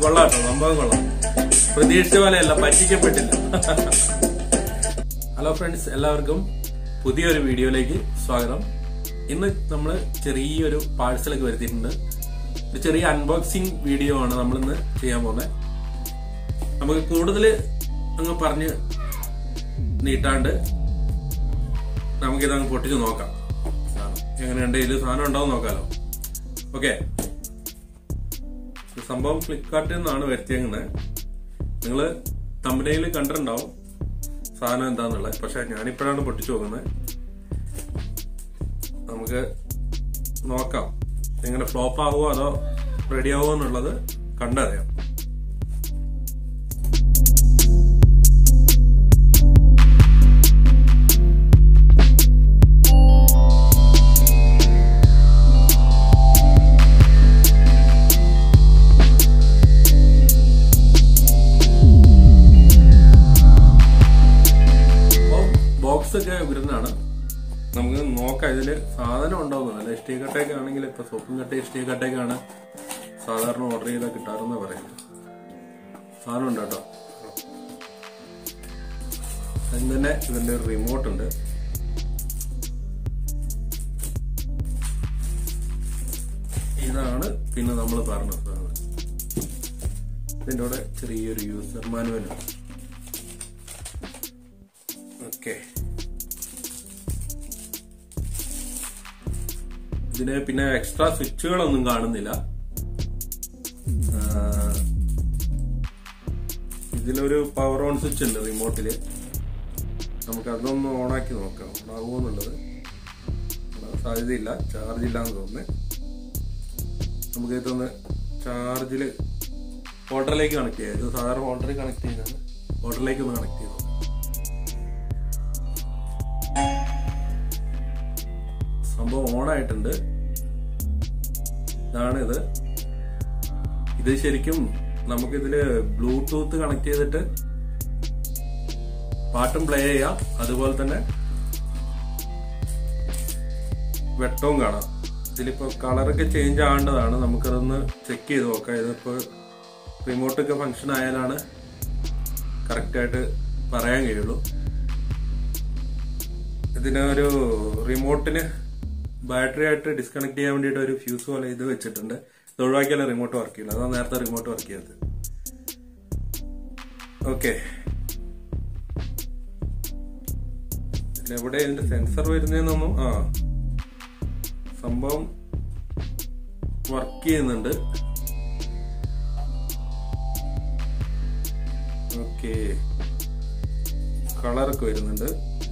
കൊള്ളാം കേട്ടോ സംഭവം കൊള്ളാം പ്രതീക്ഷിച്ച പോലെയല്ല പറ്റിക്കപ്പെട്ടില്ല ഹലോ ഫ്രണ്ട്സ് എല്ലാവർക്കും പുതിയൊരു വീഡിയോയിലേക്ക് സ്വാഗതം ഇന്ന് നമ്മൾ ചെറിയൊരു പാഴ്സലൊക്കെ വരുത്തിയിട്ടുണ്ട് ഒരു ചെറിയ അൺബോക്സിംഗ് വീഡിയോ ആണ് നമ്മൾ ഇന്ന് ചെയ്യാൻ പോകുന്നത് നമുക്ക് കൂടുതൽ അങ്ങ് പറഞ്ഞ് നീട്ടാണ്ട് നമുക്കിതങ്ങ് പൊട്ടിച്ച് നോക്കാം സാധനം എങ്ങനെയുണ്ട് ഇതിൽ സാധനം ഉണ്ടോ എന്ന് നോക്കാലോ ഓക്കെ സംഭവം ഫ്ലിപ്കാർട്ടിൽ നിന്നാണ് വരുത്തിയേക്കുന്നത് നിങ്ങൾ തമ്പനയിൽ കണ്ടിട്ടുണ്ടാവും സാധനം എന്താന്നുള്ളത് പക്ഷെ ഞാനിപ്പോഴാണ് പൊട്ടിച്ചു നോക്കുന്നത് നമുക്ക് നോക്കാം എങ്ങനെ ഫ്ലോപ്പ് ആകുമോ അതോ റെഡി ആവുമോ എന്നുള്ളത് കണ്ടറിയാം ബോക്സ് ഒക്കെ വരുന്നതാണ് നമുക്ക് നോക്കാം ഇതില് സാധനം ഉണ്ടാവുന്നത് അല്ല ഇഷ്ടിക കട്ടയൊക്കെ ആണെങ്കിൽ ഇപ്പൊ സോപ്പും കട്ട ഇഷ്ടിക കട്ടയൊക്കെയാണ് സാധാരണ ഓർഡർ ചെയ്താൽ കിട്ടാറെന്ന് പറയുന്നത് സാധനം ഉണ്ട് കേട്ടോ അതിന് തന്നെ ഇതിന്റെ ഒരു റിമോട്ട് ഉണ്ട് ഇതാണ് പിന്നെ നമ്മൾ പറഞ്ഞ സാധനം ഇതിന്റെ കൂടെ ചെറിയൊരു യൂസർ മാനുവലാണ് ഓക്കെ ഇതിന് പിന്നെ എക്സ്ട്രാ സ്വിച്ചുകളൊന്നും കാണുന്നില്ല ആ, ഇതിലൊരു പവർ ഓൺ സ്വിച്ച് ഉണ്ട് റിമോട്ടില് നമുക്ക് അതൊന്ന് ഓണാക്കി നോക്കാം ഓണാകുമോ എന്നുള്ളത് ഓണാകാൻ സാധ്യതയില്ല ചാർജ് ഇല്ല എന്ന് തോന്നുന്നു നമുക്ക് ഇതൊന്ന് ചാർജില് ഓർഡറിലേക്ക് കണക്ട് ചെയ്യാം ഇത് സാധാരണ ഓർഡറിൽ കണക്ട് ചെയ്യുന്നതാണ് ഓർഡറിലേക്ക് ഒന്ന് കണക്ട് ചെയ്ത് നോക്കാം സംഭവം ഓൺ ആയിട്ടുണ്ട് ഇതാണ് ഇത് ഇത് ശരിക്കും നമുക്കിതില് ബ്ലൂടൂത്ത് കണക്ട് ചെയ്തിട്ട് പാട്ടും പ്ലേ ചെയ്യാം അതുപോലെ തന്നെ വെട്ടവും കാണാം ഇതിലിപ്പോ കളറൊക്കെ ചേഞ്ച് ആവേണ്ടതാണ് നമുക്കതൊന്ന് ചെക്ക് ചെയ്ത് നോക്കാം ഇതിപ്പോ റിമോട്ടൊക്കെ ഫങ്ഷൻ ആയാലാണ് കറക്റ്റായിട്ട് പറയാൻ കഴിയുള്ളൂ ഇതിന് ഒരു റിമോട്ടിന് ബാറ്ററി ആയിട്ട് ഡിസ്കണക്ട് ചെയ്യാൻ വേണ്ടിയിട്ട് ഒരു ഫ്യൂസ് പോലെ ഇത് വെച്ചിട്ടുണ്ട് ഇത് ഒഴിവാക്കിയാലേ റിമോട്ട് വർക്ക് ചെയ്യില്ല അതാണ് നേരത്തെ റിമോട്ട് വർക്ക് ചെയ്തത് ഓക്കെ എവിടെ ഇതിന്റെ സെൻസർ വരുന്നതെന്നൊന്നും ആ സംഭവം വർക്ക് ചെയ്യുന്നുണ്ട് ഓക്കെ കളറൊക്കെ വരുന്നുണ്ട്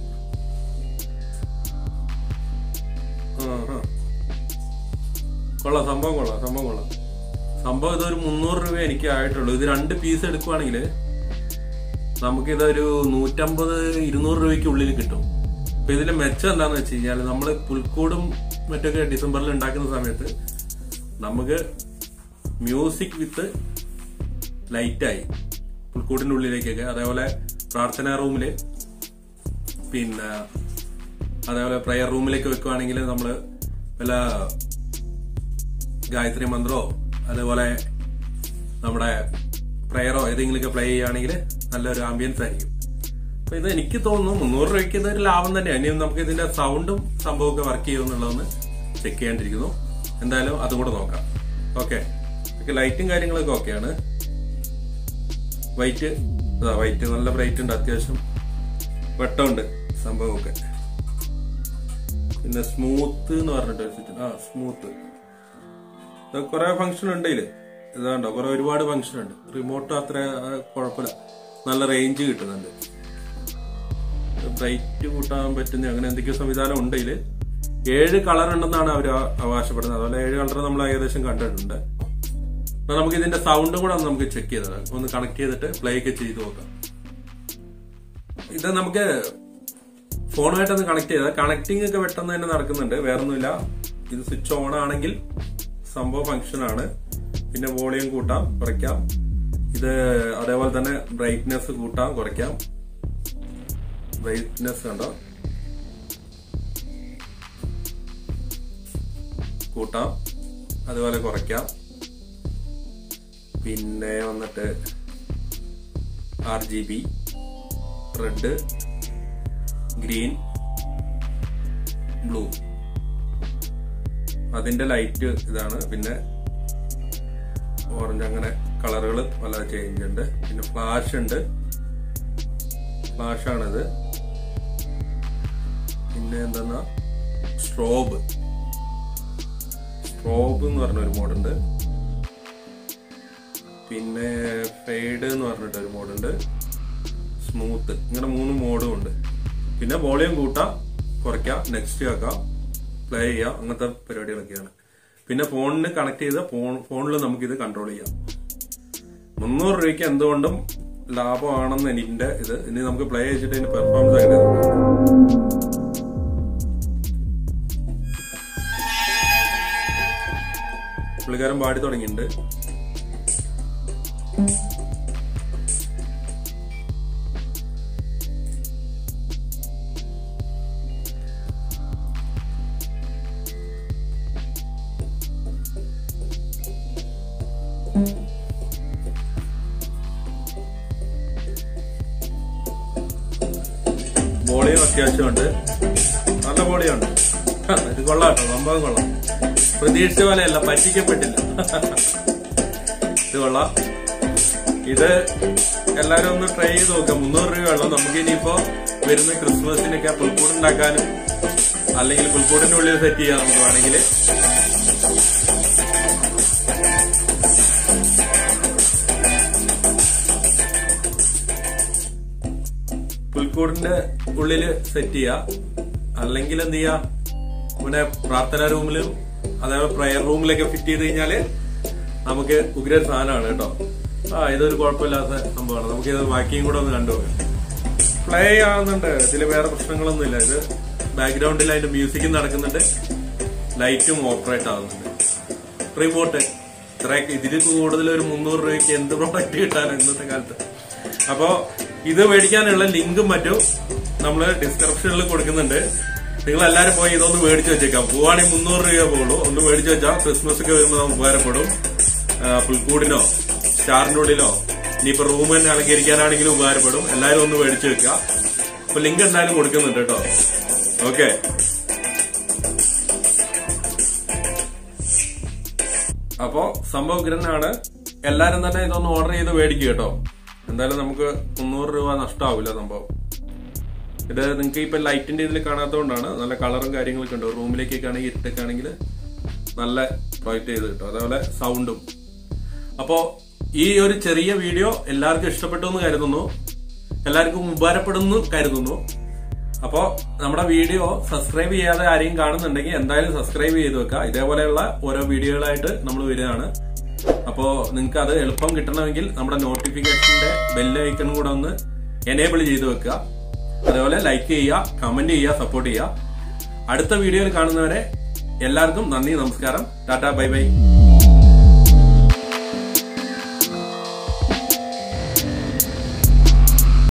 ആ, ആ. കൊള്ളാം സംഭവം കൊള്ളാം സംഭവം കൊള്ളാം സംഭവം ഇതൊരു മുന്നൂറ് രൂപ എനിക്ക് ആയിട്ടുള്ളൂ ഇത് രണ്ട് പീസ് എടുക്കുവാണെങ്കിൽ നമുക്കിതൊരു നൂറ്റമ്പത് ഇരുന്നൂറ് രൂപയ്ക്ക് ഉള്ളിൽ കിട്ടും അപ്പൊ ഇതിന്റെ മെച്ചം എന്താന്ന് വെച്ച് കഴിഞ്ഞാൽ നമ്മൾ പുൽക്കൂടും മറ്റൊക്കെ ഡിസംബറിൽ ഉണ്ടാക്കുന്ന സമയത്ത് നമുക്ക് മ്യൂസിക് വിത്ത് ലൈറ്റായി പുൽക്കൂടിന്റെ ഉള്ളിലേക്കൊക്കെ അതേപോലെ പ്രാർത്ഥനാ റൂമില് പിന്നെ അതേപോലെ പ്രയർ റൂമിലേക്ക് വെക്കുവാണെങ്കിൽ നമ്മൾ വല്ല ഗായത്രി മന്ത്രോ അതേപോലെ നമ്മുടെ പ്രയറോ ഏതെങ്കിലുമൊക്കെ പ്ലേ ചെയ്യുകയാണെങ്കിൽ നല്ലൊരു ആംബിയൻസ് ആയിരിക്കും അപ്പൊ ഇത് എനിക്ക് തോന്നുന്നു മുന്നൂറ് രൂപയ്ക്ക് ഇതൊരു ലാഭം തന്നെയാണ് ഇനിയും നമുക്ക് ഇതിന്റെ സൗണ്ടും സംഭവമൊക്കെ വർക്ക് ചെയ്യുമെന്നുള്ളതൊന്ന് ചെക്ക് ചെയ്യേണ്ടിയിരിക്കുന്നു എന്തായാലും അതും കൂടെ നോക്കാം ഓക്കെ ലൈറ്റും കാര്യങ്ങളൊക്കെ ഓക്കെയാണ് വൈറ്റ് അതാ വൈറ്റ് നല്ല ബ്രൈറ്റ് ഉണ്ട് അത്യാവശ്യം വെട്ടമുണ്ട് സംഭവമൊക്കെ പിന്നെ സ്മൂത്ത് എന്ന് പറഞ്ഞിട്ട് ഒരു switch ഉണ്ട്. ആ സ്മൂത്ത് കുറെ ഫംഗ്ഷൻ ഉണ്ട് ഇതില് ഇതാണ്ടോ കുറെ ഒരുപാട് ഫംഗ്ഷൻ ഉണ്ട് റിമോട്ട് അത്ര ആ, കുഴപ്പമില്ല നല്ല റേഞ്ച് കിട്ടുന്നുണ്ട് ബ്രൈറ്റ് കൂട്ടാൻ പറ്റുന്ന അങ്ങനെ എന്തൊക്കെയോ സംവിധാനം ഉണ്ട് ഇതില് ഏഴ് കളർ ഉണ്ടെന്നാണ് അവർ അവകാശപ്പെടുന്നത് അതുപോലെ ഏഴ് കളർ നമ്മൾ ഏകദേശം കണ്ടിട്ടുണ്ട് അപ്പൊ നമുക്ക് ഇതിന്റെ സൗണ്ടും കൂടെ ഒന്ന് നമുക്ക് ചെക്ക് ചെയ്തത് ഒന്ന് കണക്ട് ചെയ്തിട്ട് പ്ലേ ഒക്കെ ചെയ്ത് നോക്കാം ഇത് നമുക്ക് ഫോണുമായിട്ട് ഒന്ന് കണക്ട് ചെയ്താൽ കണക്ടിങ് ഒക്കെ പെട്ടെന്ന് തന്നെ നടക്കുന്നുണ്ട് വേറൊന്നുമില്ല ഇത് സ്വിച്ച് ഓൺ ആണെങ്കിൽ സംഭവം ഫംഗ്ഷൻ ആണ് പിന്നെ വോളിയം കൂട്ടാം കുറയ്ക്കാം ഇത് അതേപോലെ തന്നെ ബ്രൈറ്റ്നെസ് കൂട്ടാം കുറയ്ക്കാം ബ്രൈറ്റ്നെസ് കണ്ടോ കൂട്ടാം അതുപോലെ കുറയ്ക്കാം പിന്നെ വന്നിട്ട് R G B red green blue അതിന്റെ ലൈറ്റ് ഇതാണ് പിന്നെ ഓറഞ്ച് അങ്ങനെ കളറുകൾ പല ചേഞ്ച് ഉണ്ട് പിന്നെ ഫ്ലാഷ് ഉണ്ട് ഫ്ലാഷ് ആണിത് പിന്നെ എന്താ സ്ട്രോബ് സ്ട്രോബ് എന്ന് പറഞ്ഞ ഒരു മോഡുണ്ട് പിന്നെ ഫെയ്ഡ് എന്ന് പറഞ്ഞിട്ട് ഒരു മോഡുണ്ട് സ്മൂത്ത് ഇങ്ങനെ മൂന്ന് മോഡും ഉണ്ട് പിന്നെ വോളിയം കൂട്ടാം കുറയ്ക്കാം നെക്സ്റ്റ് ആക്കാം പ്ലേ ചെയ്യാം അങ്ങനത്തെ പരിപാടികളൊക്കെയാണ് പിന്നെ ഫോണിന് കണക്ട് ചെയ്ത ഫോൺ ഫോണിൽ നമുക്കിത് കൺട്രോൾ ചെയ്യാം മുന്നൂറ് രൂപയ്ക്ക് എന്തുകൊണ്ടും ലാഭമാണെന്ന് എൻ്റെ ഇത് ഇനി നമുക്ക് പ്ലേ ചെയ്തിട്ട് ഇതിന്റെ പെർഫോമൻസ് എങ്ങനെ പുള്ളിക്കാരൻ പാടി തുടങ്ങിയിട്ടുണ്ട് വോളിയം അത്യാവശ്യമുണ്ട് നല്ല വോളിയുണ്ട് ഇത് കൊള്ളാം കേട്ടോ സംഭവം കൊള്ളാം പ്രതീക്ഷിച്ച പോലെയല്ല പറ്റിക്കപ്പെട്ടില്ല ഇത് കൊള്ളാം ഇത് എല്ലാരും ഒന്ന് ട്രൈ ചെയ്ത് നോക്കാം മുന്നൂറ് രൂപയുള്ളൂ നമുക്ക് ഇനിയിപ്പോ വരുന്ന ക്രിസ്മസിനൊക്കെ പുൽക്കൂട് ഉണ്ടാക്കാനും അല്ലെങ്കിൽ പുൽക്കൂടിന്റെ ഉള്ളിൽ സെറ്റ് ചെയ്യാം നമുക്ക് വേണമെങ്കിൽ പുൽക്കൂടിന്റെ ഉള്ളില് സെറ്റ് ചെയ്യാ അല്ലെങ്കിൽ എന്ത് ചെയ്യാ പിന്നെ പ്രാർത്ഥനാ റൂമിലും അതേപോലെ പ്രയർ റൂമിലൊക്കെ ഫിറ്റ് ചെയ്ത് കഴിഞ്ഞാല് നമുക്ക് ഉഗ്ര സാധനമാണ് കേട്ടോ ആ ഇതൊരു കുഴപ്പമില്ലാത്ത സംഭവമാണ് നമുക്ക് ഇത് ബാക്കിയും കൂടെ ഒന്ന് കണ്ടുപോകാം പ്ലേ ആവുന്നുണ്ട് ഇതിൽ വേറെ പ്രശ്നങ്ങളൊന്നുമില്ല ഇത് ബാക്ക്ഗ്രൗണ്ടിൽ അതിന്റെ മ്യൂസിക്കും നടക്കുന്നുണ്ട് ലൈറ്റും ഓപ്പറേറ്റ് ആവുന്നുണ്ട് റിമോട്ട് ഇത്ര ഇതിൽ കൂടുതൽ ഒരു മുന്നൂറ് രൂപയ്ക്ക് എന്ത് പ്രോഡക്റ്റ് കിട്ടാനാണ് ഇന്നത്തെ കാലത്ത് അപ്പോ ഇത് മേടിക്കാനുള്ള ലിങ്കും മറ്റും നമ്മള് ഡിസ്ക്രിപ്ഷനിൽ കൊടുക്കുന്നുണ്ട് നിങ്ങൾ എല്ലാരും പോയി ഇതൊന്ന് മേടിച്ചു വെച്ചേക്കാം പോവാണെങ്കിൽ മുന്നൂറ് രൂപ പോകുള്ളൂ ഒന്ന് മേടിച്ചു വെച്ചാൽ ക്രിസ്മസ് ഒക്കെ വരുമ്പോൾ നമുക്ക് ഉപകാരപ്പെടും ആ, പുൽക്കൂടിനോ സ്റ്റാറിന്റെ ഉള്ളിലോ ഇനിയിപ്പോ റൂം തന്നെ അലങ്കരിക്കാനാണെങ്കിലും ഉപകാരപ്പെടും എല്ലാരും ഒന്ന് മേടിച്ചു വെക്കുക അപ്പൊ ലിങ്ക് എന്തായാലും കൊടുക്കുന്നുണ്ട് കേട്ടോ ഓക്കെ അപ്പോ സംഭവം ഗ്രനാണ് എല്ലാരും തന്നെ ഇതൊന്ന് ഓർഡർ ചെയ്ത് മേടിക്കുക കേട്ടോ എന്തായാലും നമുക്ക് മുന്നൂറ് രൂപ നഷ്ടമാവില്ല സംഭവം ഇത് നിങ്ങൾക്ക് ഇപ്പൊ ലൈറ്റിന്റെ ഇതിൽ കാണാത്തതുകൊണ്ടാണ് നല്ല കളറും കാര്യങ്ങളൊക്കെ ഉണ്ട് റൂമിലേക്കൊക്കെ ആണെങ്കിൽ ഇരുട്ടൊക്കെ ആണെങ്കിൽ നല്ല പ്രൊജക്ട് ചെയ്ത് കിട്ടും അതേപോലെ സൗണ്ടും അപ്പോ ഈ ഒരു ചെറിയ വീഡിയോ എല്ലാവർക്കും ഇഷ്ടപ്പെട്ടു എന്ന് കരുതുന്നു എല്ലാവർക്കും ഉപകാരപ്പെടുന്നു കരുതുന്നു അപ്പോ നമ്മുടെ വീഡിയോ സബ്സ്ക്രൈബ് ചെയ്യാതെ ആരെയും കാണുന്നുണ്ടെങ്കിൽ എന്തായാലും സബ്സ്ക്രൈബ് ചെയ്ത് വെക്കുക ഇതേപോലെയുള്ള ഓരോ വീഡിയോകളായിട്ട് നമ്മൾ വരികയാണ് അപ്പോ നിങ്ങൾക്ക് അത് എളുപ്പം കിട്ടണമെങ്കിൽ നമ്മുടെ നോട്ടിഫിക്കേഷന്റെ ബെല്ല് ഐക്കണും കൂടെ ഒന്ന് എനേബിൾ ചെയ്ത് വെക്കുക അതേപോലെ ലൈക്ക് ചെയ്യുക കമന്റ് ചെയ്യുക സപ്പോർട്ട് ചെയ്യുക അടുത്ത വീഡിയോയിൽ കാണുന്നവരെ എല്ലാവർക്കും നന്ദി നമസ്കാരം ടാറ്റാ ബൈ ബൈ